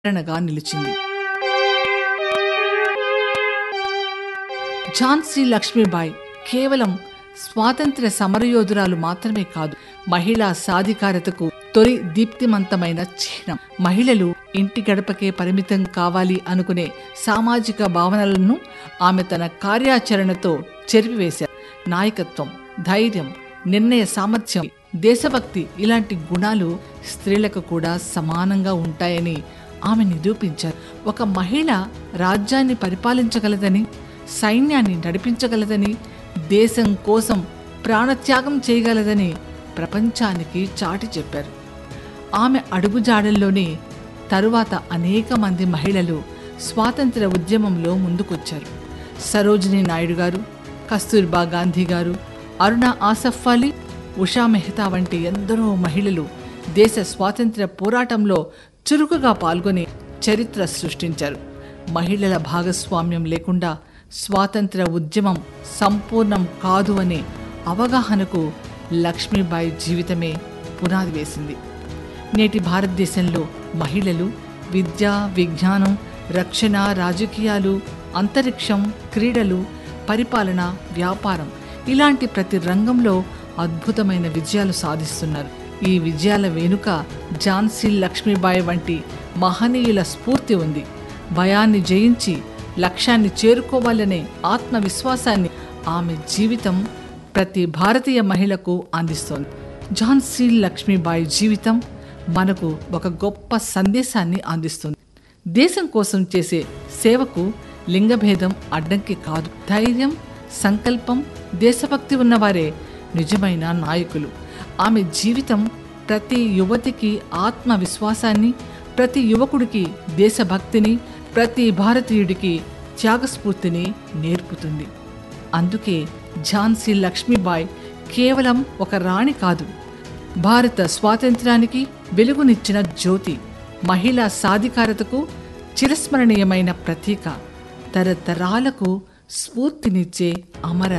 ప్రేరణగా నిలిచింది ఝాన్సీ లక్ష్మీబాయి కేవలం స్వాతంత్ర్య సమరయోధురాలు మాత్రమే కాదు మహిళా సాధికారతకు తొలి దీప్తిమంతమైన చిహ్నం మహిళలు ఇంటి గడపకే పరిమితం కావాలి అనుకునే సామాజిక భావనలను ఆమె తన కార్యాచరణతో చెరిపివేశారు నాయకత్వం ధైర్యం నిర్ణయ సామర్థ్యం దేశభక్తి ఇలాంటి గుణాలు స్త్రీలకు కూడా సమానంగా ఉంటాయని ఆమె నిరూపించారు ఒక మహిళ రాజ్యాన్ని పరిపాలించగలదని సైన్యాన్ని నడిపించగలదని దేశం కోసం ప్రాణత్యాగం చేయగలదని ప్రపంచానికి చాటి చెప్పారు ఆమె అడుగుజాడల్లోనే తరువాత అనేక మంది మహిళలు స్వాతంత్ర ఉద్యమంలో ముందుకొచ్చారు సరోజిని నాయుడు గారు కస్తూర్బా గాంధీ గారు అరుణ ఆసఫ్ అలీ ఉషా మెహతా వంటి ఎందరో మహిళలు దేశ స్వాతంత్ర్య పోరాటంలో చురుకుగా పాల్గొని చరిత్ర సృష్టించారు మహిళల భాగస్వామ్యం లేకుండా స్వాతంత్ర ఉద్యమం సంపూర్ణం కాదు అనే అవగాహనకు లక్ష్మీబాయి జీవితమే పునాది వేసింది నేటి భారతదేశంలో మహిళలు విద్య విజ్ఞానం రక్షణ రాజకీయాలు అంతరిక్షం క్రీడలు పరిపాలన వ్యాపారం ఇలాంటి ప్రతి రంగంలో అద్భుతమైన విజయాలు సాధిస్తున్నారు ఈ విజయాల వెనుక ఝాన్సీ లక్ష్మీబాయి వంటి మహనీయుల స్ఫూర్తి ఉంది భయాన్ని జయించి లక్ష్యాన్ని చేరుకోవాలనే ఆత్మవిశ్వాసాన్ని ఆమె జీవితం ప్రతి భారతీయ మహిళకు అందిస్తోంది ఝాన్సీ లక్ష్మీబాయి జీవితం మనకు ఒక గొప్ప సందేశాన్ని అందిస్తుంది దేశం కోసం చేసే సేవకు లింగభేదం అడ్డంకి కాదు ధైర్యం సంకల్పం దేశభక్తి ఉన్నవారే నిజమైన నాయకులు ఆమె జీవితం ప్రతి యువతికి ఆత్మవిశ్వాసాన్ని ప్రతి యువకుడికి దేశభక్తిని ప్రతి భారతీయుడికి త్యాగస్ఫూర్తిని నేర్పుతుంది అందుకే ఝాన్సీ లక్ష్మీబాయి కేవలం ఒక రాణి కాదు భారత స్వాతంత్రానికి వెలుగునిచ్చిన జ్యోతి మహిళా సాధికారతకు చిరస్మరణీయమైన ప్రతీక తరతరాలకు స్ఫూర్తినిచ్చే అమర